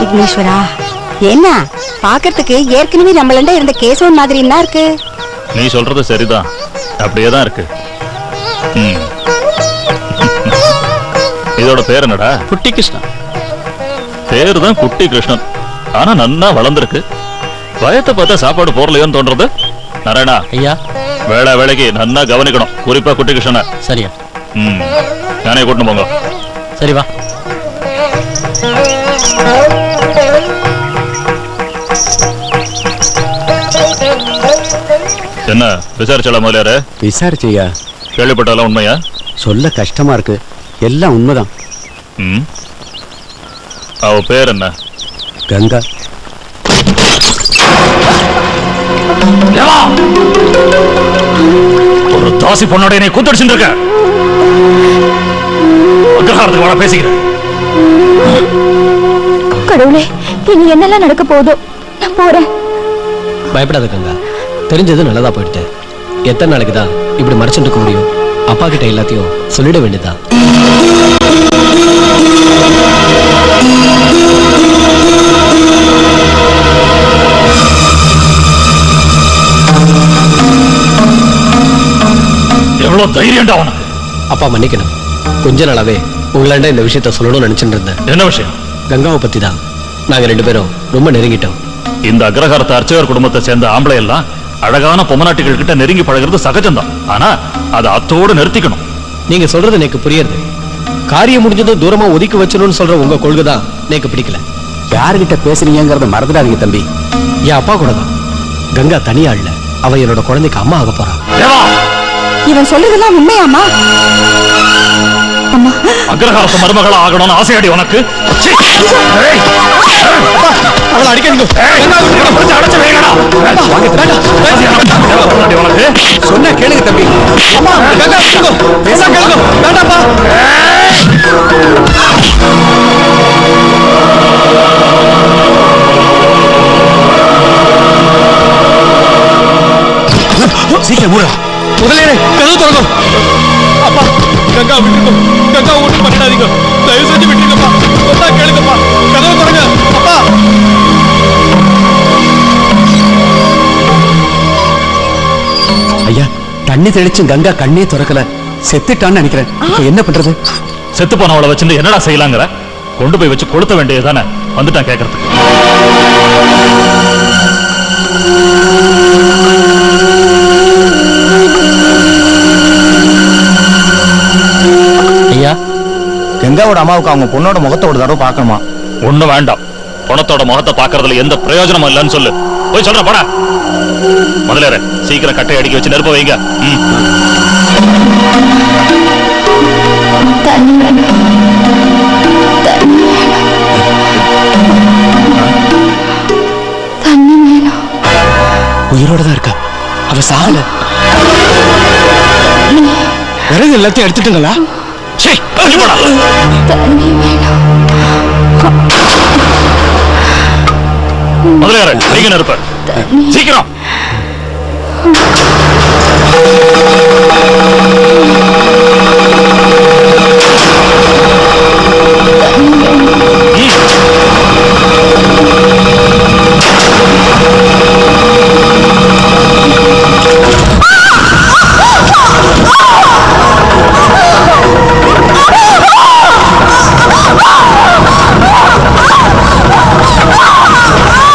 விக்னேஸ்வரா என்ன பாக்கிறதுக்கு ஏற்கனவே நம்மளண்ட இருந்த கேசவன் மாதிரி என்ன இருக்கு நீ சொல்றது சரிதான் அப்படியே தான் இருக்கு ம். இதோட பேர் என்னடா குட்டி கிருஷ்ணா பேரு தான் குட்டி கிருஷ்ணன் ஆனா நன்னா வளர்ந்துருக்கு வயத்தை பார்த்தா சாப்பாடு போறலையோன்னு தோன்றது நாராயணா ஐயா வேலை வேலைக்கு நன்னா கவனிக்கணும் குறிப்பா குட்டி கிருஷ்ணனை சரியா ம் நானே கூட்டின்னு போங்க சரி வா என்ன விசாரிச்சல முதலியாரு விசாரிச்சையா கேள்விப்பட்டதெல்லாம் உண்மையா சொல்ல கஷ்டமா இருக்கு எல்லாம் உண்மைதான் ம் அவ பேர் என்ன கங்கா ஒரு தாசி பொண்ணோட என்னை கூத்தடிச்சுட்டு இருக்க அக்ரஹாரத்துக்கு வர பேசிக்கிறேன் கடவுளே இனி என்னெல்லாம் நடக்க போகுதோ நான் போறேன் பயப்படாத கங்கா தெரிஞ்சது நல்லதா போயிடுச்சு எத்தனை நாளைக்கு தான் இப்படி மறைச்சுட்டு இருக்க முடியும் அப்பா கிட்ட எல்லாத்தையும் சொல்லிட வேண்டியதுதான் எவ்வளவு தைரியம்டா உனக்கு அப்பா மன்னிக்கணும் கொஞ்ச நாளாவே உங்களாண்ட இந்த விஷயத்த சொல்லணும்னு நினைச்சிட்டு இருந்தேன் என்ன விஷயம் கங்காவை பத்தி தான் நாங்க ரெண்டு பேரும் ரொம்ப நெருங்கிட்டோம் இந்த அக்ரஹாரத்து அர்ச்சகர் குடும்பத்தை சேர்ந்த ஆம்பளை எல்லாம் அழகான பொம்மநாட்டிகள் கிட்ட நெருங்கி பழகிறது சகஜம்தான் ஆனா அதை அத்தோடு நிறுத்திக்கணும் நீங்க சொல்றது எனக்கு புரியுது காரியம் முடிஞ்சதும் தூரமா ஒதுக்கி வச்சணும்னு சொல்ற உங்க கொள்கை தான் எனக்கு பிடிக்கல யாருகிட்ட பேசுறீங்கிறத மறந்துடாதீங்க தம்பி என் அப்பா கூட தான் கங்கா தனியா இல்ல அவ என்னோட குழந்தைக்கு அம்மா ஆக போறா தேவா இவன் சொல்றதெல்லாம் உண்மையாமா அக்ரஹாரத்து மருமகளா ஆகணும்னு ஆசையாடி உனக்கு சீ! ஏய்! அவளை அடிக்காதீங்க ஏய்! இவனை பிடிச்சு அடைச்சு வைங்கடா. தேவைப்படுறாடி உனக்கு சொன்ன கேளுங்க தம்பி அம்மா கங்கா விட்டுக்கோ பேச கேளுங்க வேண்டாப்பா சீக்கிரம் மூடா முதலே கதவு திறக்கும் அப்பா கங்கா விட்டுக்கோ கங்கா ஒண்ணும் பண்ணிடாதீங்க தயவு செஞ்சு விட்டுருங்கப்பா சொன்னா கேளுங்கப்பா கதவு திறங்க அப்பா ஐயா தண்ணி தெளிச்சும் கங்கா கண்ணே திறக்கல செத்துட்டான்னு நினைக்கிறேன் இப்ப என்ன பண்றது செத்து போனவளை வச்சிருந்து என்னடா செய்யலாங்கிற கொண்டு போய் வச்சு கொளுத்த வேண்டியதுதானே வந்துட்டான் கேட்கறதுக்கு ஐயா கங்காவோட அம்மாவுக்கு அவங்க பொண்ணோட முகத்தை ஒரு தடவை பார்க்கணுமா ஒண்ணு வேண்டாம் பணத்தோட முகத்தை பாக்குறதுல எந்த பிரயோஜனமும் இல்லைன்னு சொல்லு போய் சொல்ற போடா முதல்ல சீக்கிரம் கட்டை அடிக்க வச்சு நெருப்ப வைங்க ம். தண்ணி வேணும் தண்ணி வேணும் தண்ணி வேணும் உயிரோட தான் இருக்கா அவ சாகல விறகு எல்லாத்தையும் எடுத்துட்டுங்களா சீ, வெளிய போடா. தண்ணி வேணும் முதலியாரே நீங்க நெருப்ப சீக்கிரம்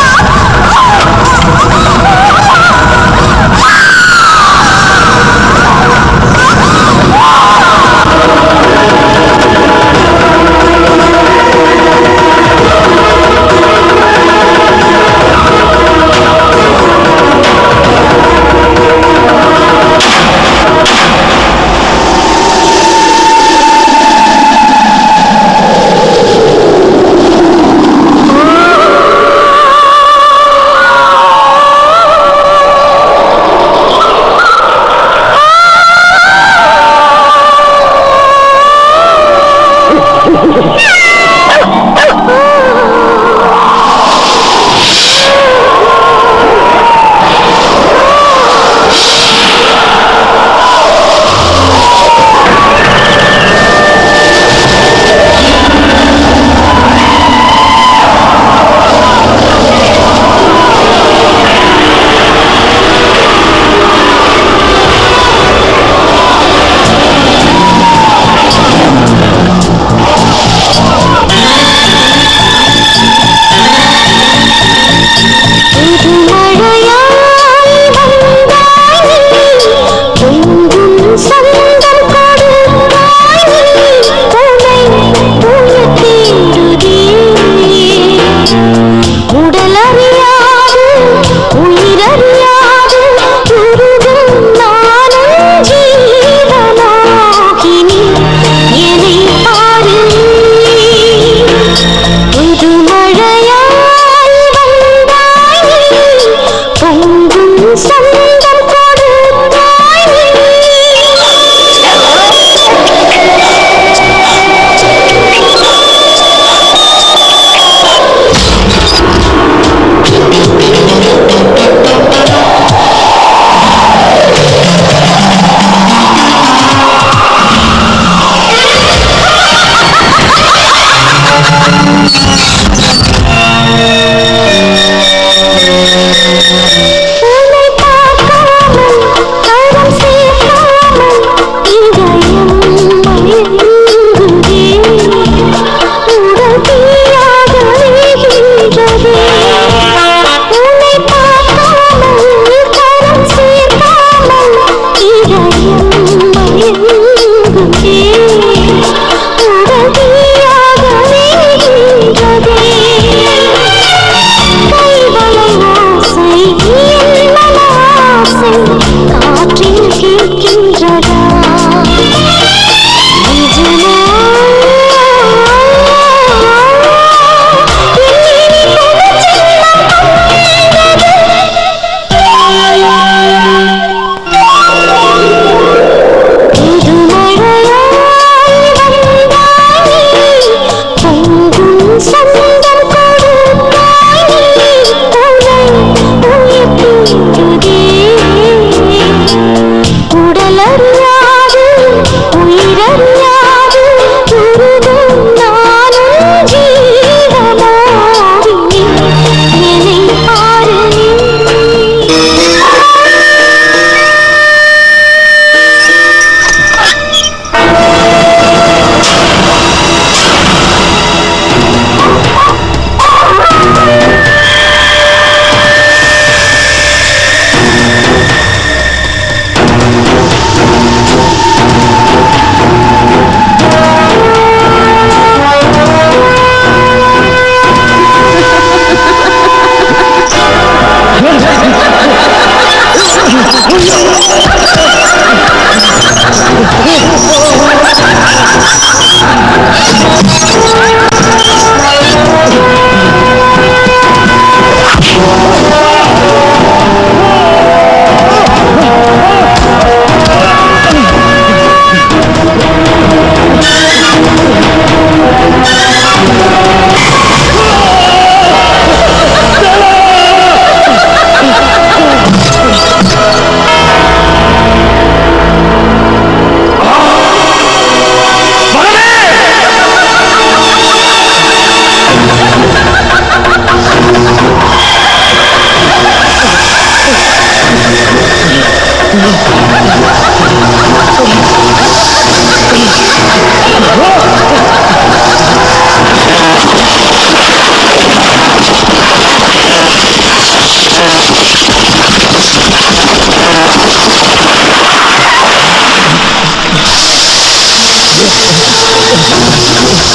ஆ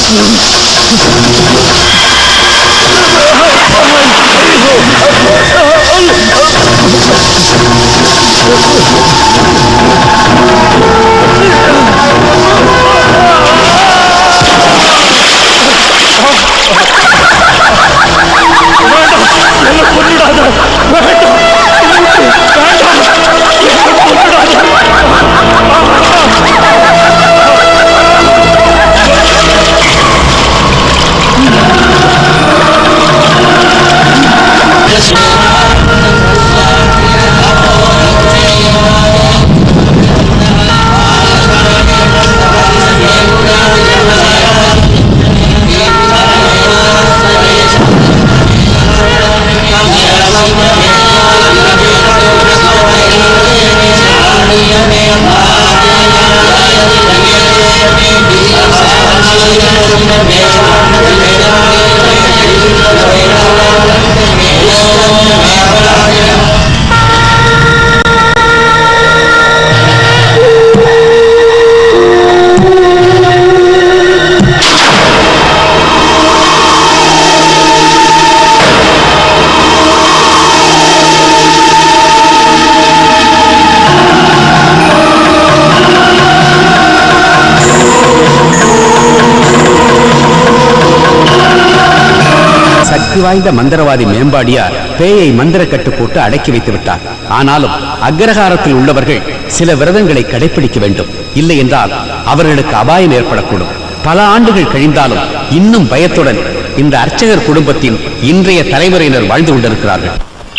சக்தி வாய்ந்த மந்திரவாதி மேம்பாடியார் பேயை மந்திர கட்டு போட்டு அடக்கி வைத்து விட்டார் ஆனாலும் அக்ரஹாரத்தில் உள்ளவர்கள் சில விரதங்களை கடைபிடிக்க வேண்டும் இல்லை என்றால் அவர்களுக்கு அபாயம் ஏற்படக்கூடும் பல ஆண்டுகள் கழிந்தாலும் இன்னும் பயத்துடன் இந்த அர்ச்சகர் குடும்பத்தின் இன்றைய தலைமுறையினர் வாழ்ந்து கொண்டிருக்கிறார்கள்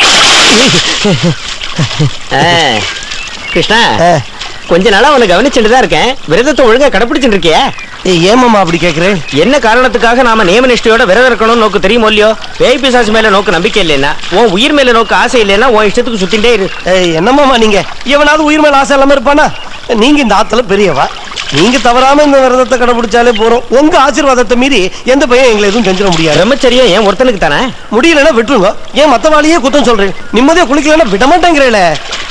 கிருஷ்ணா கொஞ்ச நாளா உன்னை கவனிச்சுட்டு தான் இருக்கேன் விரதத்தை ஒழுங்கா கடைபிடிச்சிட்டு இருக்கியா ஏமாமா அப்படி கேக்குறேன் என்ன காரணத்துக்காக நாம நியமனிஷ்டையோட விரதம் இருக்கணும்னு நோக்கு தெரியுமோ இல்லையோ பேய் பிசாசு மேல நோக்கு நம்பிக்கை இல்லைன்னா உன் உயிர் மேல நோக்கு ஆசை இல்லைன்னா உன் இஷ்டத்துக்கு சுத்திட்டே இரு என்னமாமா நீங்க எவனாவது உயிர் மேல ஆசை இல்லாம இருப்பானா நீங்க இந்த ஆத்துல பெரியவா நீங்க தவறாம இந்த விரதத்தை கடைபிடிச்சாலே போறோம் உங்க ஆசீர்வாதத்தை மீறி எந்த பையன் எங்களை எதுவும் செஞ்சிட முடியாது பிரம்மச்சரியம் ஏன் ஒருத்தனுக்கு தானே முடியலன்னா விட்டுருங்க ஏன் மத்தவாளியே குத்தம் சொல்றேன் நிம்மதியா குளிக்கலன்னா விட மாட்டேங்கிறேல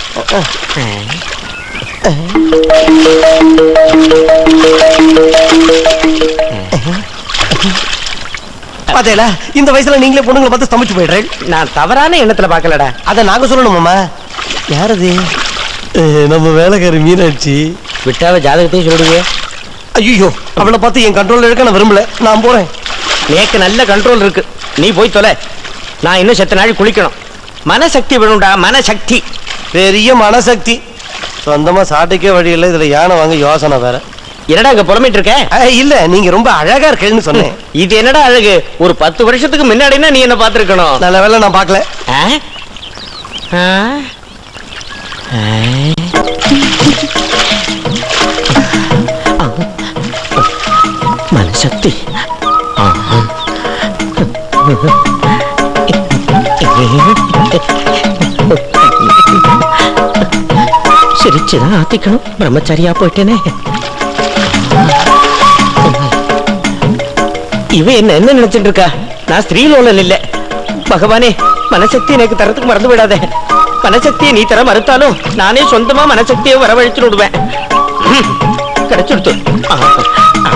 பாத்தேல இந்த வயசுல நீங்களே பொண்ணுங்களை பார்த்து சமைச்சு போயிடுறேன் நான் தவறான எண்ணத்துல பாக்கலடா அத நாங்க சொல்லணுமாமா யாரது நம்ம வேலைக்காரி மீனாட்சி விட்டாவ ஜாதகத்தையும் சொல்லிடுவே ஐயோ அவளை பார்த்து என் கண்ட்ரோல் எடுக்க நான் விரும்பல நான் போறேன் நேக்கு நல்ல கண்ட்ரோல் இருக்கு நீ போய் தொலை நான் இன்னும் செத்த நாள் குளிக்கணும் மனசக்தி வேணும்டா மனசக்தி பெரிய மனசக்தி சொந்தமா சாட்டுக்கே வழி இல்லை இதுல யானை வாங்க யோசனை வேற என்னடா அங்க புலம்பிட்டு இருக்க அஹ், இல்ல நீங்க ரொம்ப அழகா இருக்கேன்னு சொன்னேன் இது என்னடா அழகு ஒரு பத்து வருஷத்துக்கு முன்னாடினா நீ என்ன பாத்துருக்கணும் நல்ல வேலை நான் பார்க்கல மனசக்தி சிரிச்சுதான் ஆத்திக்கணும் பிரம்மச்சாரியா போயிட்டேனே இவ என்ன என்ன நினைச்சிட்டு இருக்கா நான் ஸ்திரீலோலன் இல்ல பகவானே மனசக்தி எனக்கு தரத்துக்கு மறந்து விடாத மனசக்தியை நீ தர மறுத்தாலும் நானே சொந்தமா மனசக்தியை வரவழைச்சு விடுவேன் ம், கிடைச்சுடுத்து ஆ, ஆ,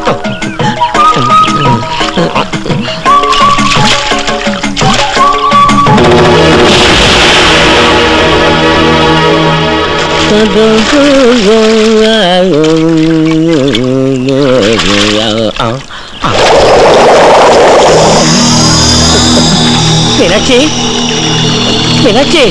ஆ. மீனாட்சி மீனாட்சி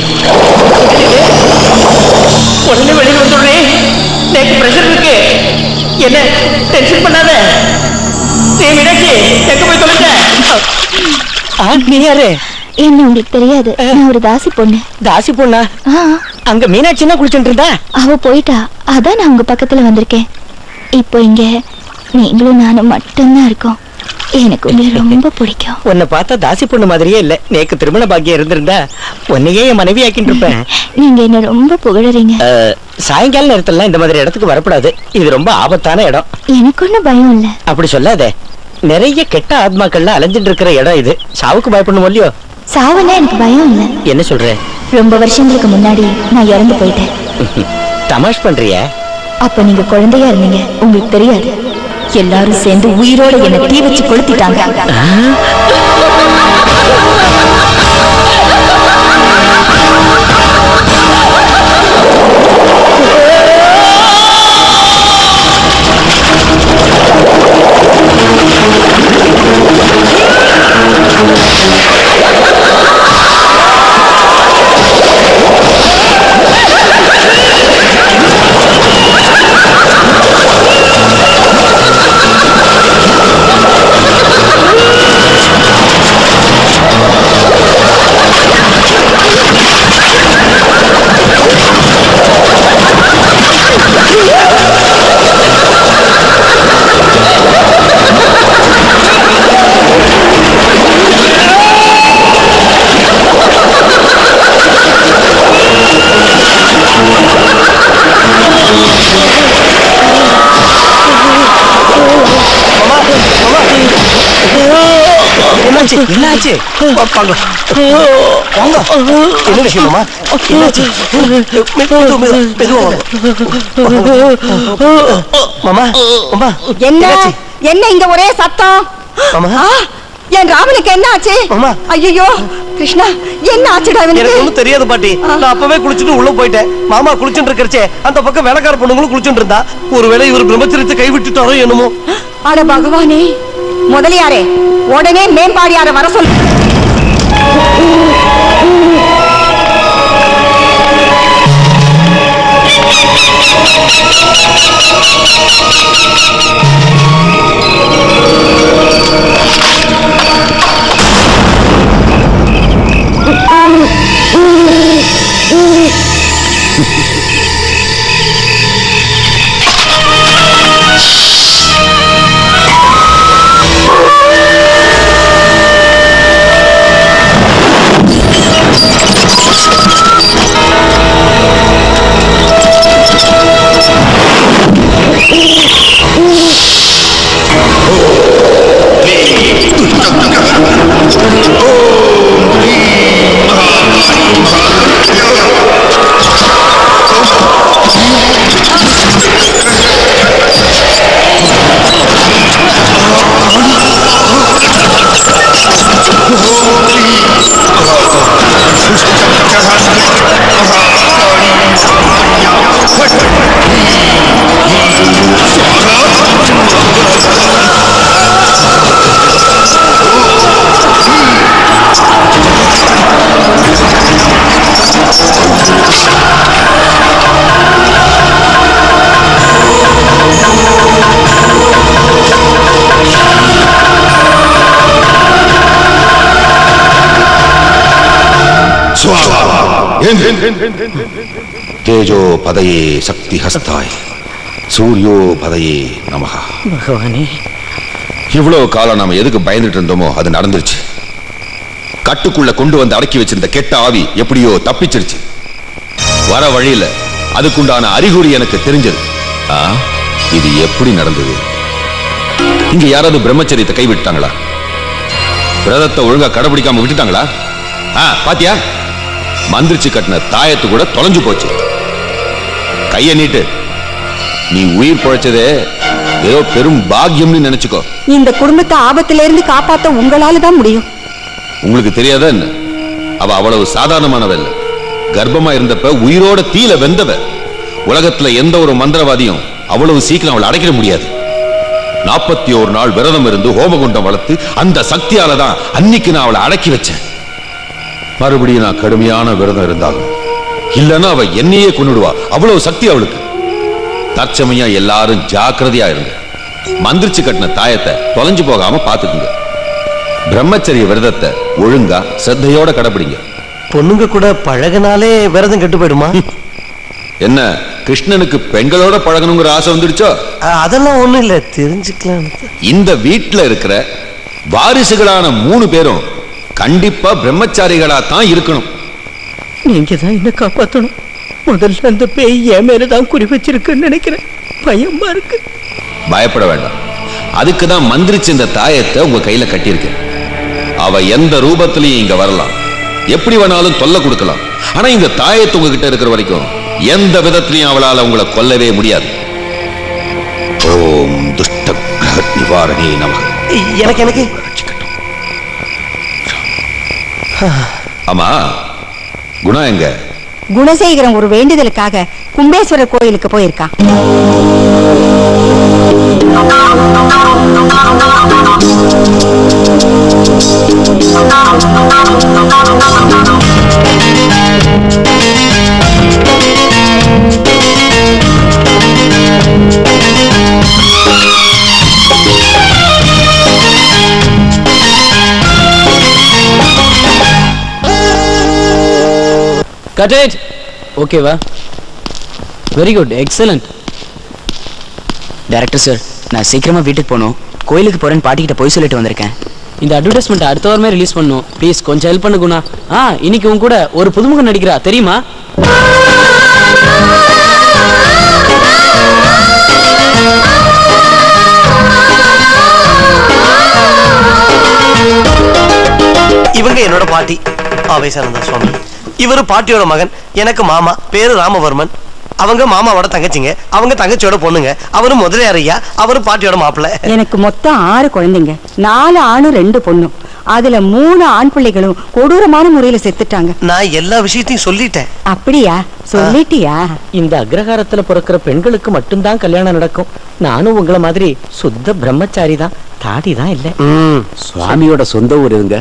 உடனே வெளியில் வந்துடுறேன் நேற்று பிரஷர் இருக்கு என்ன டென்ஷன் பண்ணாத நீ மீனாட்சி எங்க போய் தொலைஞ்ச ஆ, நீ யாரு என்ன உங்களுக்கு தெரியாது நான் ஒரு தாசி பொண்ணு தாசி பொண்ணா ஆ, அங்க மீனாட்சி என்ன குளிச்சுட்டு இருந்தா அவ போயிட்டா அதான் நான் உங்க பக்கத்துல வந்திருக்கேன் இப்போ இங்க நீங்களும் நானும் மட்டும்தான் இருக்கோம் எனக்கு உங்களை ரொம்ப பிடிக்கும் உன்னை பார்த்தா தாசி பொண்ணு மாதிரியே இல்ல நேக்கு திருமண பாக்கியம் இருந்திருந்தா உன்னையே என் மனைவி ஆக்கிட்டு இருப்பேன் நீங்க என்ன ரொம்ப புகழறீங்க அஹ், சாயங்கால நேரத்துல இந்த மாதிரி இடத்துக்கு வரக்கூடாது இது ரொம்ப ஆபத்தான இடம் எனக்கு ஒண்ணும் பயம் இல்ல அப்படி சொல்லாதே நிறைய கெட்ட ஆத்மாக்கள்ல அலைஞ்சிட்டு இருக்கிற இடம் இது சாவுக்கு பயப்படணும் இல்லையோ சாவனா எனக்கு பயம் இல்ல என்ன சொல்ற ரொம்ப வருஷங்களுக்கு முன்னாடி நான் இறந்து போயிட்டேன் தமாஷ் பண்றிய அப்ப நீங்க குழந்தையா இருந்தீங்க உங்களுக்கு தெரியாது எல்லாரும் சேர்ந்து உயிரோட என்ன தீ வச்சு கொளுத்திட்டாங்க என்னாச்சு என்னாச்சு வாங்க வாங்க என்ன விஷயம் மாமா என்னாச்சு மெதுவா மெதுவா வாங்க மாமா மாமா என்ன என்னாச்சு? என்ன இங்க ஒரே சத்தம் மாமா ஆ, என் ராமனுக்கு என்ன ஆச்சு மாமா. ஐயோ கிருஷ்ணா என்ன ஆச்சுடா எனக்கு இவனுக்கு ஒண்ணும் தெரியாது பாட்டி நான் அப்பவே குளிச்சுட்டு உள்ள போயிட்டேன் மாமா குளிச்சுட்டு இருக்கறச்சே அந்த பக்கம் வேலைக்கார பொண்ணுங்களும் குளிச்சுட்டு இருந்தா ஒருவேளை இவர் பிரம்மச்சரியத்தை கைவிட்டுட்டாரோ என்னமோ அட பகவானே முதலியாரே உடனே மேம்பாடியார வர சொல் తేజో పదయే శక్తి హస్తాయ్ சூரியோ பதையே நமகா பகவானே இவ்வளவு காலம் நாம எதுக்கு பயந்துட்டு இருந்தோமோ அது நடந்துருச்சு கட்டுக்குள்ள கொண்டு வந்து அடக்கி வச்சிருந்த கெட்ட ஆவி எப்படியோ தப்பிச்சிருச்சு வர வழியில அதுக்குண்டான அறிகுறி எனக்கு தெரிஞ்சது ஆ, இது எப்படி நடந்தது இங்க யாராவது பிரம்மச்சரியத்தை கைவிட்டாங்களா விரதத்தை ஒழுங்கா கடைபிடிக்காம விட்டுட்டாங்களா ஆ, பாத்தியா மந்திரிச்சு கட்டின தாயத்து கூட தொலைஞ்சு போச்சு கைய நீட்டு நீ உயிர் பொழைச்சதே ஏதோ பெரும் பாக்கியம்னு நினைச்சுக்கோ இந்த குடும்பத்தை ஆபத்துல இருந்து காப்பாத்த உங்களால தான் முடியும் உங்களுக்கு தெரியாதா என்ன அவ அவ்வளவு சாதாரணமானவ இல்ல கர்ப்பமா இருந்தப்ப உயிரோட தீல வெந்தவ உலகத்துல எந்த ஒரு மந்திரவாதியும் அவ்வளவு சீக்கிரம் அவளை அடைக்கிட முடியாது நாற்பத்தி ஒரு நாள் விரதம் இருந்து ஹோமகுண்டம் வளர்த்து அந்த சக்தியால தான் அன்னைக்கு நான் அவளை அடக்கி வச்சேன் மறுபடியும் நான் கடுமையான விரதம் இருந்தாலும் இல்லைன்னா அவ என்னையே கொன்னுடுவா அவ்வளவு சக்தி அவளுக்கு தற்சமயம் எல்லாரும் ஜாக்கிரதையா இருங்க மந்திரிச்சு கட்டின தாயத்தை தொலைஞ்சு போகாம பாத்துக்குங்க பிரம்மச்சரிய விரதத்தை ஒழுங்கா சிரத்தையோட கடைபிடிங்க பொண்ணுங்க கூட பழகினாலே விரதம் கெட்டு போயிடுமா என்ன கிருஷ்ணனுக்கு பெண்களோட பழகணுங்கிற ஆசை வந்துடுச்சோ அஹ், அதெல்லாம் ஒண்ணும் இல்ல தெரிஞ்சுக்கலாம் இந்த வீட்டுல இருக்கிற வாரிசுகளான மூணு பேரும் கண்டிப்பா பிரம்மச்சாரிகளா தான் இருக்கணும் நீங்க தான் என்ன காப்பாத்தணும் முதல்ல அந்த பேய் என் மேலதான் குறி வச்சிருக்குன்னு நினைக்கிறேன் பயமா இருக்கு பயப்பட வேண்டாம் அதுக்கு தான் மந்திரிச்சு இந்த தாயத்தை உங்க கையில கட்டியிருக்கேன் அவ எந்த ரூபத்திலையும் இங்க வரலாம் எப்படி வேணாலும் தொல்லை கொடுக்கலாம் ஆனா இந்த தாயத்து உங்ககிட்ட இருக்கிற வரைக்கும் எந்த விதத்திலையும் அவளால உங்களை கொல்லவே முடியாது ஓம் துஷ்ட பகத் நிவாரணே நமக எனக்கு எனக்கு ஆமா குணா எங்க குணசேகரன் ஒரு வேண்டுதலுக்காக கும்பேஸ்வரர் கோயிலுக்கு போயிருக்கான் கட் இட் ஓகேவா very good excellent director sir நான் சீக்கிரமா வீட்டுக்கு போகணும் கோயிலுக்கு போறேன்னு பாட்டிக்கிட்ட போய் சொல்லிட்டு வந்திருக்கேன் இந்த அட்வர்டைஸ்மெண்ட் அடுத்த வாரமே ரிலீஸ் பண்ணும் ப்ளீஸ் கொஞ்சம் ஹெல்ப் பண்ணு குணா ஆ இன்னைக்கு உன் கூட ஒரு புதுமுகம் நடிக்கிறா தெரியுமா இவங்க என்னோட பாட்டி ஆவேசானந்தா சுவாமி இவரு பாட்டியோட மகன் எனக்கு மாமா பேரு ராமவர்மன் அவங்க மாமாவோட தங்கச்சிங்க அவங்க தங்கச்சியோட பொண்ணுங்க அவரு முதலியார் ஐயா அவரு பாட்டியோட மாப்பிள்ளை எனக்கு மொத்தம் ஆறு குழந்தைங்க நாலு ஆணும் ரெண்டு பொண்ணும் அதுல மூணு ஆண் பிள்ளைகளும் கொடூரமான முறையில செத்துட்டாங்க நான் எல்லா விஷயத்தையும் சொல்லிட்டேன் அப்படியா சொல்லிட்டியா இந்த அக்ரஹாரத்துல பிறக்கிற பெண்களுக்கு மட்டும்தான் கல்யாணம் நடக்கும் நானும் உங்களை மாதிரி சுத்த பிரம்மச்சாரி தான் தாடி தான் இல்ல சுவாமியோட சொந்த ஊர் இருங்க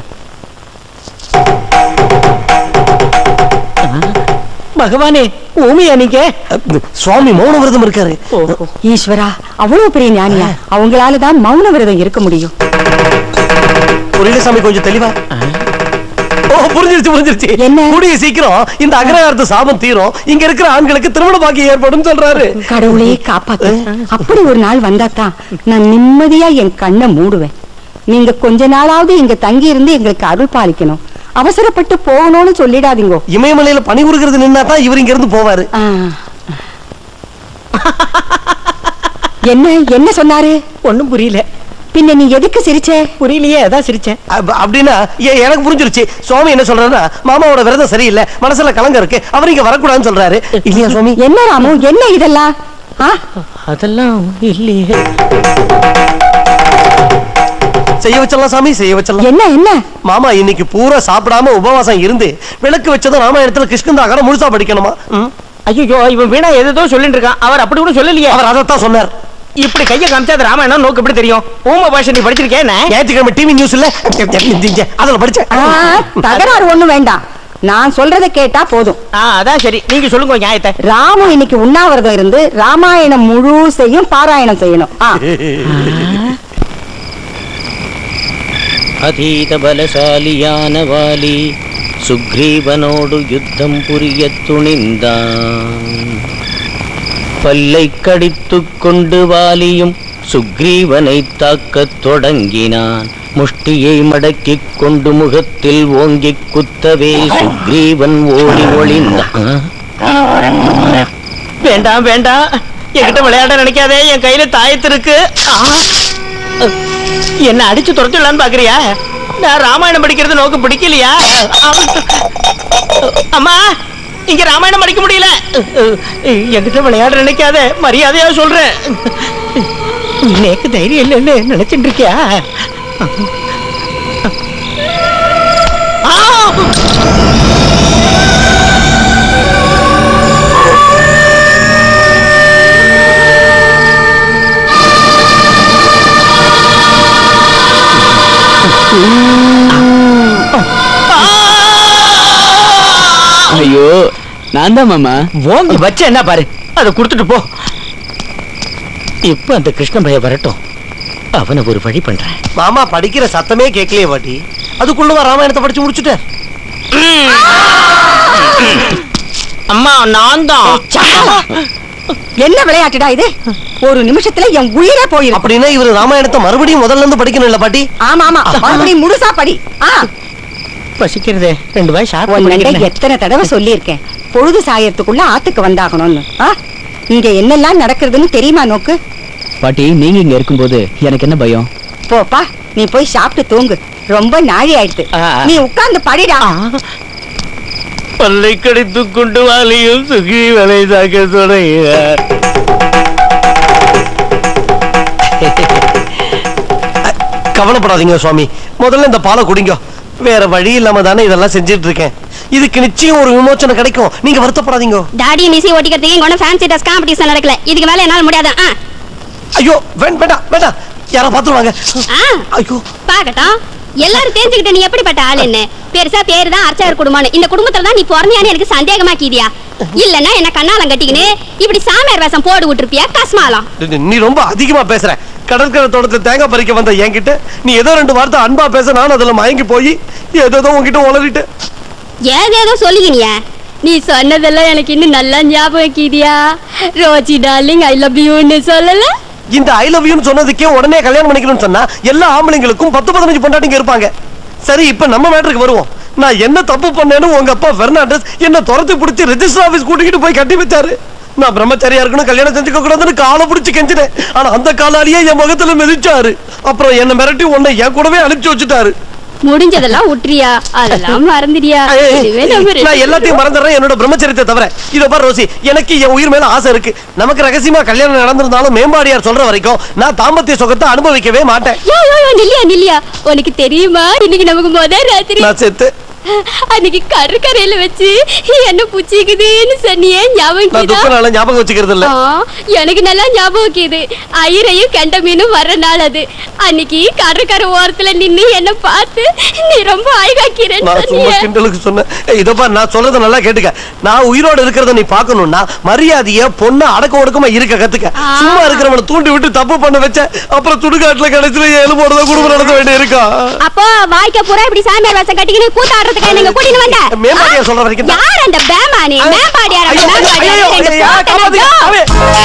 பகவானே ஊமையா நீங்க சுவாமி மௌன விரதம் இருக்காரு ஈஸ்வரா அவ்வளவு பெரிய ஞானியா அவங்களாலதான் மௌன விரதம் இருக்க முடியும் புரியல சாமி கொஞ்சம் தெளிவா ஓ புரிஞ்சிருச்சு புரிஞ்சிருச்சு என்ன? கூடிய சீக்கிரம் இந்த அக்ரஹாரத்து சாபம் தீரும் இங்க இருக்கிற ஆண்களுக்கு திருமண பாக்கியம் ஏற்படும் சொல்றாரு கடவுளே காப்பாத்து அப்படி ஒரு நாள் வந்தாதான் நான் நிம்மதியா என் கண்ணை மூடுவேன் நீங்க கொஞ்ச நாளாவது இங்க தங்கி இருந்து எங்களுக்கு அருள் பாலிக்கணும் அவசரப்பட்டு போகணும்னு சொல்லிடாதீங்க இமயமலையில பனி உருகிறது நின்னா தான் இவர் இங்க இருந்து போவாரு ஆ. என்ன என்ன சொன்னாரு ஒண்ணும் புரியல பின்ன நீ எதுக்கு சிரிச்ச புரியலையே அதான் சிரிச்சேன் அப்ப- அப்படின்னா எ- எனக்கு புரிஞ்சிருச்சு சுவாமி என்ன சொல்றாருன்னா மாமாவோட விரதம் சரியில்லை மனசுல கலங்க இருக்கு அவர் இங்க வரக்கூடாதுன்னு சொல்றாரு இல்லையா சுவாமி என்ன ராமு என்ன இதெல்லாம் ஆ? அதெல்லாம் இல்லையே செய்ய வச்சிடலாம் சாமி செய்ய வச்சிடலாம் என்ன என்ன மாமா இன்னைக்கு பூரா சாப்பிடாம உபவாசம் இருந்து விளக்கு வச்சதும் ராமாயணத்துல கிருஷ்ணந்தாகரம் முழுசா படிக்கணுமா ம்? ஐயோ இவன் வீணா ஏதோ சொல்லிட்டு இருக்கான் அவர் அப்படி கூட சொல்லலையே அவர் அதைத்தான் சொன்னார் இப்படி கைய காமிச்சா அது ராமாயணம் நோக்கு எப்படி தெரியும் ஊம பாஷை நீ படிச்சிருக்கேன் என்ன? ஞாயிற்றுக்கிழமை டிவி நியூஸ்ல அதுல படிச்சேன் ஆ, தகராறு ஒண்ணும் வேண்டாம் நான் சொல்றத கேட்டா போதும் ஆ அதான் சரி நீங்க சொல்லுங்க நியாயத்தை ராமு இன்னைக்கு உண்ணாவிரதம் இருந்து ராமாயணம் முழுசையும் பாராயணம் செய்யணும் ஆ, அதீத பலசாலியான வாலி சுக்ரீவனோடு யுத்தம் புரிய துணிந்தான் பல்லை கடித்துக் கொண்டு வாலியும் சுக்ரீவனை தாக்கத் தொடங்கினான் முஷ்டியை மடக்கிக் கொண்டு முகத்தில் ஓங்கிக் குத்தவே சுக்ரீவன் ஓடி ஒளிந்தான் வேண்டாம் வேண்டாம் என்கிட்ட விளையாட நினைக்காதே என் கையில தாயத்து இருக்கு ஆ! என்ன அடிச்சு துரத்திடலான்னு பாக்குறியா நான் ராமாயணம் படிக்கிறது நோக்கு பிடிக்கலையா அம்மா இங்க ராமாயணம் படிக்க முடியல என்கிட்ட விளையாட நினைக்காத மரியாதையா சொல்றேன் நேக்கு தைரியம் இல்லைன்னு நினைச்சிட்டு இருக்கியா ஆ! ஐயோ நான் தான் மாமா ஓங்கி வச்ச என்ன பாரு அதை கொடுத்துட்டு போ இப்ப அந்த கிருஷ்ண பைய வரட்டும் அவனை ஒரு வழி பண்றேன் மாமா படிக்கிற சத்தமே கேட்கலையே பாட்டி அதுக்குள்ளவா ராமாயணத்தை படிச்சு முடிச்சுட்டேன் அம்மா நான் தான் என்ன விளையாட்டுடா இது ஒரு நிமிஷத்துல என் உயிரே போயிரும் அப்படின்னா இவர் ராமாயணத்தை மறுபடியும் முதல்ல இருந்து படிக்கணும் இல்ல பாட்டி ஆமா ஆமா மறுபடியும் முழுசா படி ஆ பசிக்கிறதே ரெண்டு வாய் உன்னிட்ட சாப்பிட்டு எத்தனை தடவை சொல்லியிருக்கேன் பொழுது சாயறதுக்குள்ள ஆத்துக்கு வந்தாகணும்னு ஆ? இங்க என்னெல்லாம் நடக்கிறதுன்னு தெரியுமா நோக்கு பாட்டி நீங்க இங்க இருக்கும்போது எனக்கு என்ன பயம் போப்பா நீ போய் சாப்பிட்டு தூங்கு ரொம்ப நாழி ஆயிடுத்து ஆ. நீ உட்கார்ந்து படிடா பல்லை கடித்து கொண்டு வாலியும் சுகிவனை தாக்க தொடங்கினார் கவலைப்படாதீங்க சுவாமி முதல்ல இந்த பாலை குடிங்க வேற வழி இல்லாம தானே இதெல்லாம் செஞ்சுட்டு இருக்கேன் இதுக்கு நிச்சயம் ஒரு விமோச்சனம் கிடைக்கும் நீங்க வருத்தப்படாதீங்க டாடி மிசி ஓட்டிக்கிறதுக்கு இங்க ஒன்றும் ஃபேன்சி ட்ரெஸ் காம்படிஷன் நடக்கல இதுக்கு மேல என்னால முடியாது ஆ ஐயோ வேண் வேண்டாம் வேண்டாம் யாரா பாத்துருவாங்க ஆ ஐயோ பாக்கட்டும் எல்லாரும் தெரிஞ்சுக்கிட்டு நீ எப்படிப்பட்ட ஆள் என்ன பெருசா பேரு தான் அர்ச்சகர் குடும்பம்னு இந்த குடும்பத்துல தான் நீ பிறந்தியான்னு எனக்கு சந்தேகமாக்கிதியா இல்லன்னா என்ன கண்ணாலம் கட்டிக்கின்னு இப்படி சாமியார் வேஷம் போடு விட்டுருப்பியா கஸ்மாலம் நீ- நீ ரொம்ப அதிகமா பேசுற கடற்கரை தோட்டத்துல தேங்காய் பறிக்க வந்த என்கிட்ட நீ ஏதோ ரெண்டு வார்த்தை அன்பா பேச நான் அதுல மயங்கி போய் ஏதோ உன்கிட்ட உளறிட்டு ஏதேதோ சொல்லிக்கினியா நீ சொன்னதெல்லாம் எனக்கு இன்னும் நல்லா ஞாபகம் வைக்கிதியா ரோஜி டார்லிங் ஐ லவ் யூன்னு சொல்லல இந்த ஐ லவ் யூன்னு சொன்னதுக்கே உடனே கல்யாணம் பண்ணிக்கணும்னு சொன்னா எல்லா ஆம்பளைங்களுக்கும் பத்து பதினஞ்சு பொண்டாட்டிங்க இருப்பாங்க சரி இப்ப நம்ம மேட்டருக்கு வருவோம் நான் என்ன தப்பு பண்ணேன்னு உங்க அப்பா பெர்னாண்டஸ் என்ன துரத்தி பிடிச்சி ரெஜிஸ்டர் ஆபீஸ் கூட்டிக்கிட்டு போய் கட்டி வச்சாரு நான் பிரம்மச்சாரியா இருக்கணும் கல்யாணம் செஞ்சுக்க கூடாதுன்னு காலை பிடிச்சி கெஞ்சினேன் ஆனா அந்த காலாலேயே என் முகத்துல மிதிச்சாரு அப்புறம் என்ன மிரட்டி உன்னை என் கூடவே அனுப்பிச்சு வச்சுட்டாரு முடிஞ்சதெல்லாம் உட்ரியா அதெல்லாம் மறந்துடியா ஏய், இனிமே நம்ம ரெண்டு நான் எல்லாத்தையும் மறந்துடுறேன் என்னோட பிரம்மச்சரியத்தை தவிர இத பாரு ரோசி எனக்கு என் உயிர் மேல ஆசை இருக்கு நமக்கு ரகசியமா கல்யாணம் நடந்திருந்தாலும் மேம்பாடியார் சொல்ற வரைக்கும் நான் தாம்பத்திய சுகத்தை அனுபவிக்கவே மாட்டேன் யோ யோ யோ நில்லியா நில்லியா உனக்கு தெரியுமா இன்னைக்கு நமக்கு முதல் ராத்திரி நான் செத்து அன்னைக்கு கடற்கரையில வச்சு என்ன புச்சிக்குதுன்னு சொன்னியே ஞாபகம் நான் இருக்குதா? துக்க நாள ஞாபகம் வச்சுக்கிறது இல்ல ஆ, எனக்கு நல்லா ஞாபகம் இருக்குது ஐயரையும் கெண்ட மீனும் வர்ற நாள் அது அன்னைக்கு கடற்கரை ஓரத்துல நின்னு என்ன பார்த்து நீ ரொம்ப அழகாக்கிறேன்னு நான் சும்மா சொன்னியே கிண்டலுக்கு சொன்னேன் ஏய், இதோ பாரு நான் சொல்றத நல்லா கேட்டுக்க நான் உயிரோட இருக்கிறத நீ பார்க்கணும்னா மரியாதைய பொண்ணு அடக்க ஒடுக்கமா இருக்க கத்துக்க சும்மா இருக்கிறவனை தூண்டி விட்டு தப்பு பண்ண வச்ச அப்புறம் சுடுகாட்டுல கடைசியில எலும்போட குடும்பம் நடத்த வேண்டிய இருக்கா அப்போ வாழ்க்கை பூரா இப்படி சாமியார் வேஷம் கட்டிக்கின்னு கூத்தாடுறதுக்கு நீங்க கூட்டின்னு வந்த மேம்பாடியார் சொல்ற வரைக்கும் தான். யார் அந்த பேமானி மேம்பாடியார் ஐயோ, ஐயோ, ஐயோ, ஐயோ, ஐயோ, காப்பாத்துங்க, சாமி.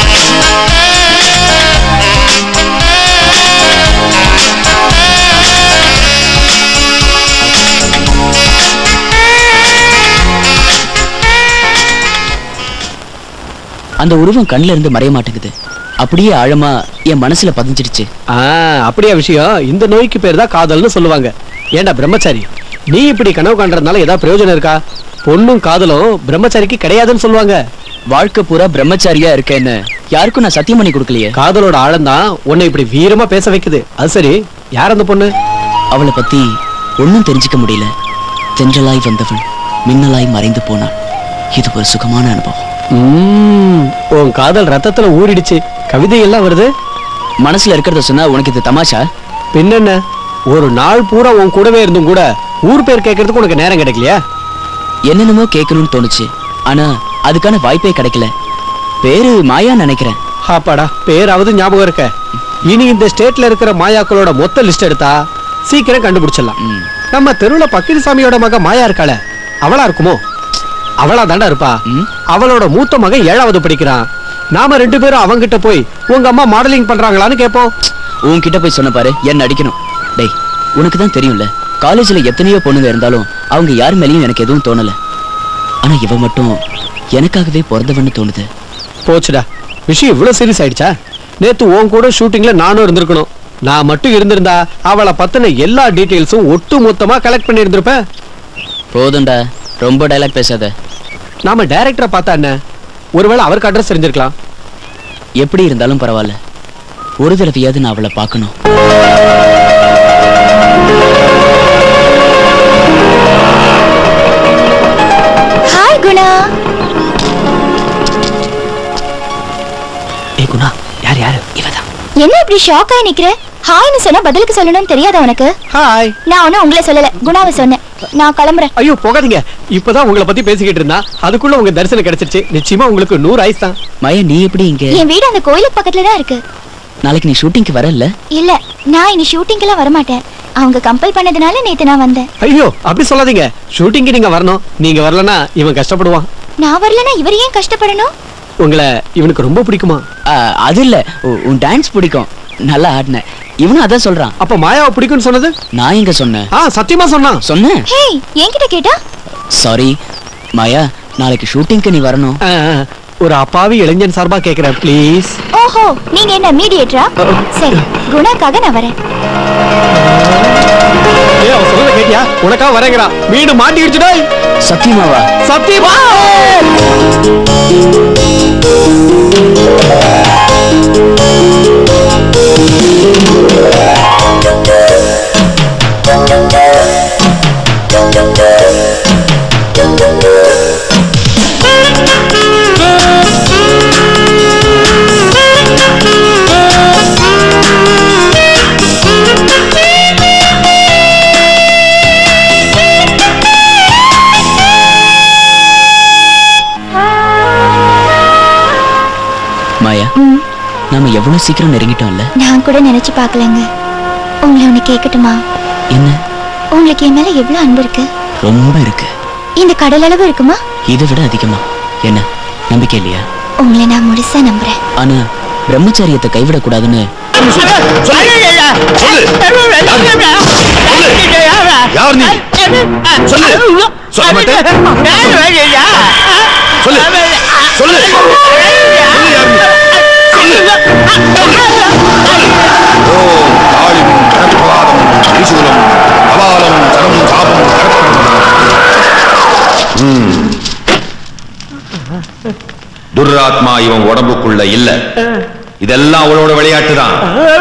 அந்த உருவம் கண்ணுல இருந்து மறைய மாட்டேங்குது அப்படியே ஆழமா என் மனசுல பதிஞ்சிடுச்சு ஆ அப்படியா விஷயம் இந்த நோய்க்கு பேர் தான் காதல்னு சொல்லுவாங்க ஏன்டா பிரம்மச்சாரி நீ இப்படி கனவு காண்றதுனால ஏதாவது பிரயோஜனம் இருக்கா பொண்ணும் காதலும் பிரம்மச்சாரிக்கு கிடையாதுன்னு சொல்லுவாங்க வாழ்க்கை பூரா பிரம்மச்சாரியா இருக்கேன்னு யாருக்கும் நான் சத்தியம் பண்ணி கொடுக்கலையே காதலோட ஆழம்தான் உன்னை இப்படி வீரமா பேச வைக்குது அது சரி யார் அந்த பொண்ணு அவளை பத்தி ஒண்ணும் தெரிஞ்சுக்க முடியல தென்றலாய் வந்தவள் மின்னலாய் மறைந்து போனாள் இது ஒரு சுகமான அனுபவம் ம், உன் காதல் ரத்தத்துல ஊறிடுச்சு கவிதை எல்லாம் வருது மனசுல இருக்கிறத சொன்னா உனக்கு இது தமாஷா பின்னென்ன ஒரு நாள் பூரா உன் கூடவே இருந்தும் கூட ஊர் பேர் கேட்கறதுக்கு உனக்கு நேரம் கிடைக்கலையா என்னென்னமோ கேட்கணும்னு தோணுச்சு ஆனா அதுக்கான வாய்ப்பே கிடைக்கல பேரு மாயா நினைக்கிறேன் அப்பாடா பேராவது ஞாபகம் இருக்க இனி இந்த ஸ்டேட்ல இருக்கிற மாயாக்களோட மொத்த லிஸ்ட் எடுத்தா சீக்கிரம் கண்டுபிடிச்சிடலாம் நம்ம தெருவுல பக்கிரிசாமியோட மக மாயா இருக்காள அவளா இருக்குமோ அவளா தாண்டா இருப்பா அவளோட மூத்த மகன் ஏழாவது படிக்கிறான் நாம ரெண்டு பேரும் அவங்கிட்ட போய் உங்க அம்மா மாடலிங் பண்றாங்களான்னு கேட்போம் உன்கிட்ட போய் சொன்ன பாரு என்ன அடிக்கணும் டேய் உனக்கு தான் தெரியும்ல காலேஜ்ல எத்தனையோ பொண்ணுங்க இருந்தாலும் அவங்க யார் மேலேயும் எனக்கு எதுவும் தோணல ஆனா இவ மட்டும் எனக்காகவே பிறந்தவன்னு தோணுது போச்சுடா விஷயம் இவ்வளவு சீரியஸ் ஆயிடுச்சா நேத்து உன் கூட ஷூட்டிங்ல நானும் இருந்திருக்கணும் நான் மட்டும் இருந்திருந்தா அவளை பத்தின எல்லா டீடைல்ஸும் ஒட்டு மொத்தமா கலெக்ட் பண்ணி இருந்திருப்பேன் போதும்டா ரொம்ப டைலாக் பேசாத நாம டைரக்டரை பார்த்தா என்ன ஒருவேளை அவருக்கு அட்ரஸ் தெரிஞ்சிருக்கலாம் எப்படி இருந்தாலும் பரவாயில்ல ஒரு தடவையாவது நான் அவளை பார்க்கணும் ஹாய் குணா ஏ குணா யார் யாரு இவதான் என்ன இப்படி ஷாக் ஆகி நிக்கிற ஹாய்னு சொன்னா பதிலுக்கு சொல்லணும்னு தெரியாதா உனக்கு ஹாய் நான் ஒன்னும் உங்களை சொல்லல குணாவை சொன்னேன் நான் கிளம்புறேன் ஐயோ போகாதீங்க இப்பதான் உங்களை பத்தி பேசிக்கிட்டு இருந்தா அதுக்குள்ள உங்க தரிசனம் கிடைச்சிருச்சு நிச்சயமா உங்களுக்கு நூறு ஐஸ் தான் மய நீ எப்படி இங்க என் வீடு அந்த கோயிலுக்கு பக்கத்துல தான் இருக்கு நாளைக்கு நீ ஷூட்டிங்க்கு வரல இல்ல நான் இனி ஷூட்டிங்க்கெல்லாம் வரமாட்டேன் அவங்க கம்பல் பண்ணதுனால நேத்து நான் வந்தேன் ஐயோ அப்படி சொல்லாதீங்க ஷூட்டிங்க்கு நீங்க வரணும் நீங்க வரலனா இவன் கஷ்டப்படுவான் நான் வரலனா இவர் ஏன் கஷ்டப்படணும் உங்களை இவனுக்கு ரொம்ப பிடிக்குமா ஆ, அது இல்ல உ- உன் டான்ஸ் பிடிக்கும் நல்லா ஆடின இவனும் அதான் சொல்றான் அப்ப மாயாவை பிடிக்கும்னு சொன்னது நான் எங்க சொன்னேன் ஆ சத்தியமா சொன்னான் சொன்னேன் ஹேய் என்கிட்ட கேட்டா சாரி மாயா நாளைக்கு ஷூட்டிங்க்கு நீ வரணும் ஆ, ஆ, ஒரு அப்பாவி இளைஞன் சார்பா கேக்குறேன் ப்ளீஸ் ஓஹோ நீங்க என்ன மீடியேட்டரா சரி குணாக்காக நான் வரேன் ஏ அவ சொல்றத கேட்டியா உனக்கா வரேங்கிறா வீடு மாட்டி இடிச்சுடா சத்தியமாவா சத்தியமா எவ்வளவு சீக்கிரம் நெருங்கிட்டோம்ல நான் கூட நினைச்சு பார்க்கலங்க உங்களை ஒண்ணு கேட்கட்டுமா என்ன உங்களுக்கு என் மேல எவ்வளவு அன்பு இருக்கு ரொம்ப இருக்கு இந்த கடல் அளவு இருக்குமா இதை விட அதிகமா என்ன நம்பிக்கை இல்லையா உங்களை நான் முழுசா நம்புறேன் ஆனா பிரம்மச்சரியத்தை கைவிடக்கூடாதுன்னு யார் நீ சொல்லு சொல்ல மாட்டேன் சொல்லு சொல்லு ஓம் காளிம் கரத்வாதம் திரிசூலம் கபாலம் சரம் சாபம் ம். துர்ராத்மா இவன் உடம்புக்குள்ள இல்ல இதெல்லாம் அவளோட விளையாட்டு தான்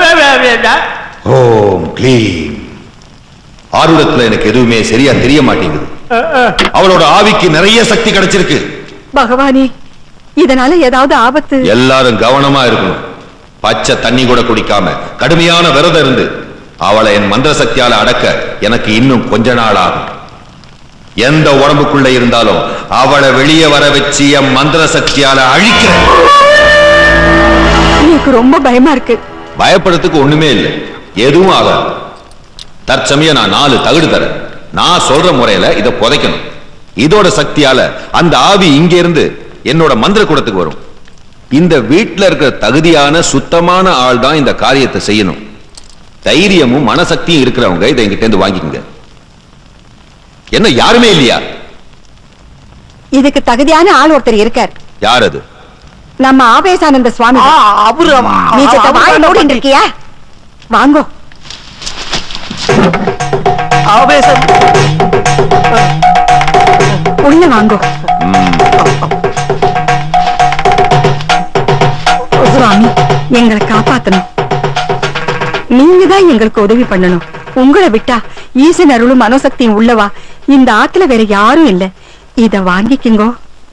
ஓம் க்ளீம் ஆருடத்துல எனக்கு எதுவுமே சரியா தெரிய மாட்டேங்குது அவளோட ஆவிக்கு நிறைய சக்தி கிடைச்சிருக்கு பகவானே இதனால ஏதாவது ஆபத்து எல்லாரும் கவனமா இருக்கணும் பச்சை தண்ணி கூட குடிக்காம கடுமையான விரதம் இருந்து அவளை என் மந்திர சக்தியால அடக்க எனக்கு இன்னும் கொஞ்ச நாள் ஆகும் எந்த உடம்புக்குள்ள இருந்தாலும் அவளை வெளியே வர வச்சு என் மந்திர சக்தியால அழிக்கிறேன் எனக்கு ரொம்ப பயமா இருக்கு பயப்படுறதுக்கு ஒண்ணுமே இல்லை எதுவும் ஆகாது தற்சமயம் நான் நாலு தகுடு தரேன் நான் சொல்ற முறையில இதை புதைக்கணும் இதோட சக்தியால அந்த ஆவி இங்க இருந்து என்னோட மந்திர கூடத்துக்கு வரும் இந்த வீட்டுல இருக்கிற தகுதியான சுத்தமான ஆள் தான் இந்த காரியத்தை செய்யணும் தைரியமும் மனசக்தியும் இருக்கிறவங்க இதை என்கிட்ட இருந்து வாங்கிக்கங்க என்ன யாருமே இல்லையா இதுக்கு தகுதியான ஆள் ஒருத்தர் இருக்கார் யார் அது நம்ம ஆவேசானந்த சுவாமி அவரு நீ செத்த வாய் மூடிட்டு இருக்கியா வாங்கோ ஆவேசம் உள்ள வாங்கோ சுவாமி எங்களை காப்பாத்தணும் நீங்க தான் எங்களுக்கு உதவி பண்ணணும் உங்களை விட்டா ஈசன் அருளும் மனோசக்தியும் உள்ளவா இந்த ஆத்துல வேற யாரும் இல்ல இத வாங்கிக்குங்கோ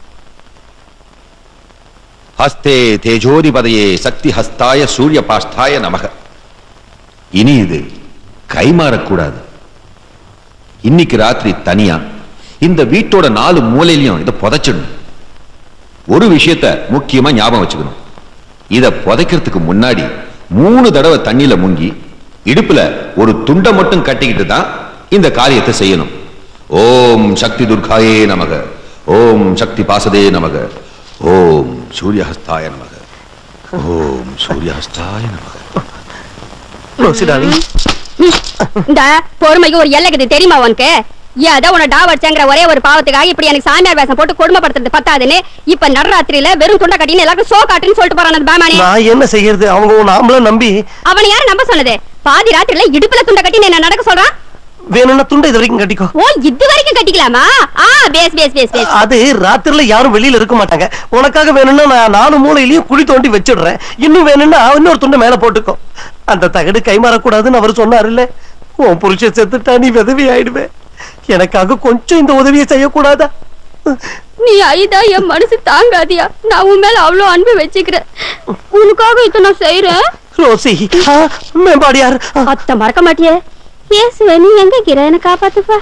ஹஸ்தே தேஜோதிபதையே சக்தி ஹஸ்தாய சூரிய பாஸ்தாய நமக இனி இது கைமாறக்கூடாது இன்னைக்கு ராத்திரி தனியா இந்த வீட்டோட நாலு மூலையிலையும் இதை புதைச்சிடணும் ஒரு விஷயத்த முக்கியமா ஞாபகம் வச்சுக்கணும் இத புதைக்கிறதுக்கு முன்னாடி மூணு தடவை தண்ணியில முங்கி இடுப்புல ஒரு துண்டை மட்டும் கட்டிக்கிட்டு தான் இந்த காரியத்தை செய்யணும் ஓம் சக்தி துர்காயே நமக ஓம் சக்தி பாசதே நமக ஓம் சூரியஹஸ்தாய நமக ஓம் சூரியஹஸ்தாய நமக ரோசி டார்லிங் இந்த பொறுமைக்கு ஒரு எல்லைக்குது தெரியுமா உனக்கு ஏதோ உன டா வச்சங்கிற ஒரே ஒரு பாவத்துக்காக இப்படி எனக்கு சாமியார் வேஷம் போட்டு கொடுமைப்படுத்துறது பத்தாதுன்னு இப்ப நடுராத்திரியில வெறும் துண்டை கட்டின்னு எல்லாருக்கும் சோ காட்டுன்னு சொல்லிட்டு போறான் அந்த பாமானி நான் என்ன செய்யறது அவங்க உன் ஆம்பளை நம்பி அவனை யாரு நம்ப சொன்னது பாதி ராத்திரில இடுப்புல துண்டை கட்டி என்ன நடக்க சொல்றான் வேணும்னா துண்டை இது வரைக்கும் கட்டிக்கோ ஓ இது வரைக்கும் கட்டிக்கலாமா ஆ பேஸ் பேஸ் பேஸ் பேஸ் அது ராத்திரில யாரும் வெளியில இருக்க மாட்டாங்க உனக்காக வேணும்னா நான் நாலு மூலையிலயும் குழி தோண்டி வச்சிடுறேன் இன்னும் வேணும்னா இன்னொரு துண்டை மேல போட்டுக்கோ அந்த தகடு கைமாறக்கூடாதுன்னு அவர் சொன்னார் இல்ல உன் புருஷன் செத்துட்டா நீ விதவி ஆயிடுவே எனக்காக கொஞ்சம் இந்த உதவியை செய்யக்கூடாதா நீ ஐதா என் மனசு தாங்காதியா நான் உன் மேல அவ்வளவு அன்பு வச்சுக்கிறேன் உனக்காக இதை நான் செய்யறேன் ரோசி ஆ, மேம்பாடியார் ஆ, அத்தை மறக்க மாட்டியே இயேசுவே நீ எங்க இருக்கிற என்ன காப்பாத்துப்பா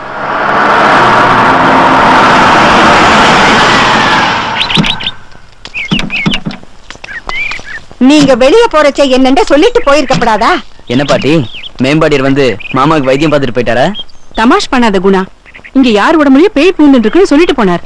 நீங்க வெளிய போறச்சே என்னண்ட சொல்லிட்டு போயிருக்கப்படாதா என்ன பாட்டி மேம்பாடியர் வந்து மாமாவுக்கு வைத்தியம் பார்த்துட்டு போயிட்டாரா தமாஷ் பண்ணாத குணா இங்க யார் உடம்புலயும் பேய் பூந்துட்டு இருக்குன்னு சொல்லிட்டு போனார்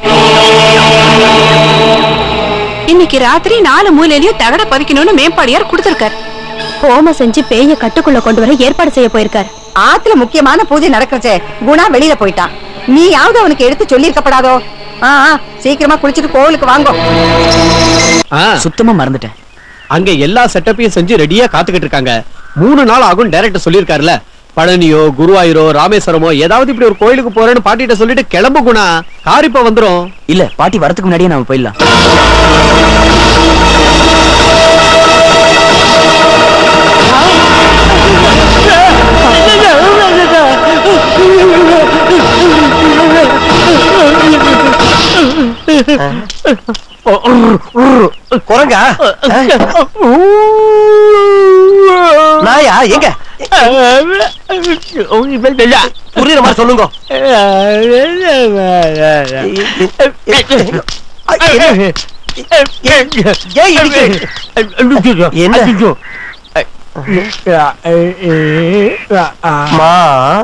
இன்னைக்கு ராத்திரி நாலு மூலையிலயும் தகட பதிக்கணும்னு மேம்பாடியார் கொடுத்திருக்கார் ஹோமம் செஞ்சு பேய கட்டுக்குள்ள கொண்டு வர ஏற்பாடு செய்ய போயிருக்காரு ஆத்துல முக்கியமான பூஜை நடக்கிறச்சே குணா வெளியில போயிட்டான் நீயாவது அவனுக்கு எடுத்து சொல்லியிருக்கப்படாதோ ஆ ஆ, சீக்கிரமா குளிச்சுட்டு கோவிலுக்கு வாங்கோ ஆ, சுத்தமா மறந்துட்டேன் அங்க எல்லா செட்டப்பையும் செஞ்சு ரெடியா காத்துக்கிட்டு இருக்காங்க மூணு நாள் ஆகும் டைரக்டர் சொல்லியிருக்காருல்ல பழனியோ குருவாயூரோ ராமேஸ்வரமோ ஏதாவது இப்படி ஒரு கோயிலுக்கு போறேன்னு பாட்டிட்ட சொல்லிட்டு கிளம்பு குணா கார் இப்ப வந்துரும் இல்ல பாட்டி வரதுக்கு முன்னாடியே நாம போயிடலாம் குரங்கா நாயா எங்க புரியுற மாதிரி சொல்லுங்க ஏன் இடிக்கிற? என்ன மா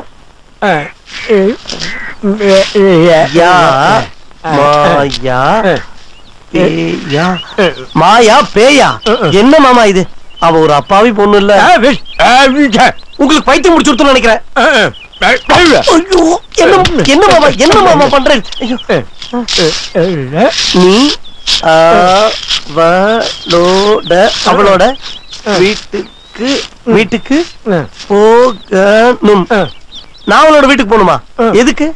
யா மாயா பேயா மாயா பேயா என்ன மாமா இது அவ ஒரு அப்பாவி பொண்ணு இல்ல உங்களுக்கு பைத்தியம் முடிச்சு கொடுத்து நினைக்கிறேன் ஐயோ, என்ன என்ன மாமா என்ன மாமா பண்றேன் ஐயோ. நீ அவளோட அவளோட வீட்டுக்கு வீட்டுக்கு போகணும் நான் அவளோட வீட்டுக்கு போகணுமா எதுக்கு